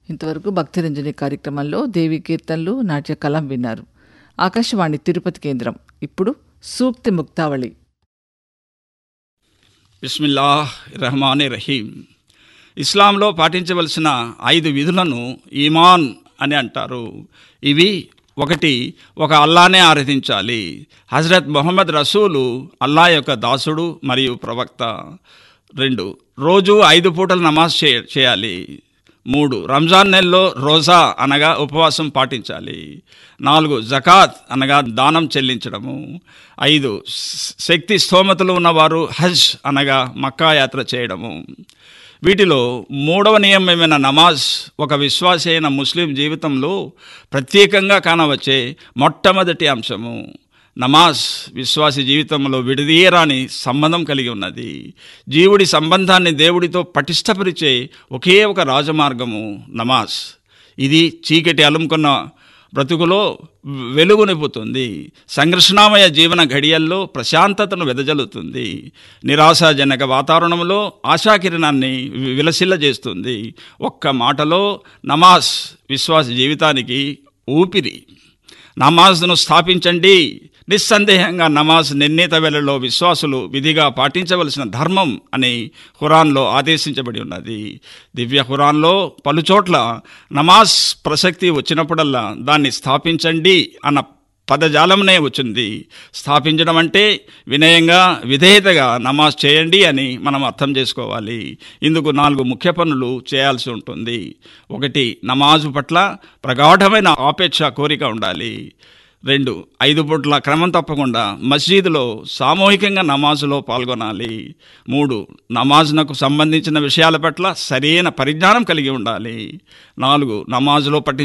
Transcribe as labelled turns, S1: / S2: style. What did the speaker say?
S1: ఇంతవరకు భక్తిరంజని కార్యక్రమంలో దేవి కీర్తనలు నాట్య కలం విన్నారు ఆకాశవాణి తిరుపతి కేంద్రం ఇప్పుడు సూక్తి ముక్తావళి
S2: బిస్మిల్లాహ్ రహమాన్ రహీం ఇస్లాంలో పాటించవలసిన ఐదు విధులను ఈమాన్ అని అంటారు ఇవి ఒకటి ఒక అల్లానే ఆరాధించాలి హజరత్ మొహమ్మద్ రసూలు అల్లా యొక్క దాసుడు మరియు ప్రవక్త రెండు రోజు ఐదు పూటలు నమాజ్ చే చేయాలి మూడు రంజాన్ నెలలో రోజా అనగా ఉపవాసం పాటించాలి నాలుగు జకాత్ అనగా దానం చెల్లించడము ఐదు శ- శక్తి స్తోమతలు ఉన్నవారు హజ్ అనగా మక్కా యాత్ర చేయడము వీటిలో మూడవ నియమమైన నమాజ్ ఒక విశ్వాసి అయిన ముస్లిం జీవితంలో ప్రత్యేకంగా కానవచ్చే మొట్టమొదటి అంశము నమాజ్ విశ్వాసి జీవితంలో విడదీయరాని సంబంధం కలిగి ఉన్నది జీవుడి సంబంధాన్ని దేవుడితో పటిష్టపరిచే ఒకే ఒక రాజమార్గము నమాజ్ ఇది చీకటి అలుముకున్న బ్రతుకులో వెలుగు నింపుతుంది సంఘర్షణామయ జీవన ఘడియల్లో ప్రశాంతతను వెదజల్లుతుంది నిరాశాజనక వాతావరణంలో ఆశాకిరణాన్ని విలసిల్లజేస్తుంది ఒక్క మాటలో నమాజ్ విశ్వాస జీవితానికి ఊపిరి నమాజ్ను స్థాపించండి నిస్సందేహంగా నమాజ్ నిర్ణీత వేళలో విశ్వాసులు విధిగా పాటించవలసిన ధర్మం అని ఖురాన్లో ఆదేశించబడి ఉన్నది దివ్య ఖురాన్లో పలుచోట్ల నమాజ్ ప్రసక్తి వచ్చినప్పుడల్లా దాన్ని స్థాపించండి అన్న పదజాలంనే వచ్చింది స్థాపించడం అంటే వినయంగా విధేయతగా నమాజ్ చేయండి అని మనం అర్థం చేసుకోవాలి ఇందుకు నాలుగు ముఖ్య పనులు చేయాల్సి ఉంటుంది ఒకటి నమాజు పట్ల ప్రగాఢమైన ఆపేక్ష కోరిక ఉండాలి రెండు ఐదు పూట్ల క్రమం తప్పకుండా మసీదులో సామూహికంగా నమాజులో పాల్గొనాలి మూడు నమాజునకు సంబంధించిన విషయాల పట్ల సరైన పరిజ్ఞానం కలిగి ఉండాలి నాలుగు నమాజులో పట్టి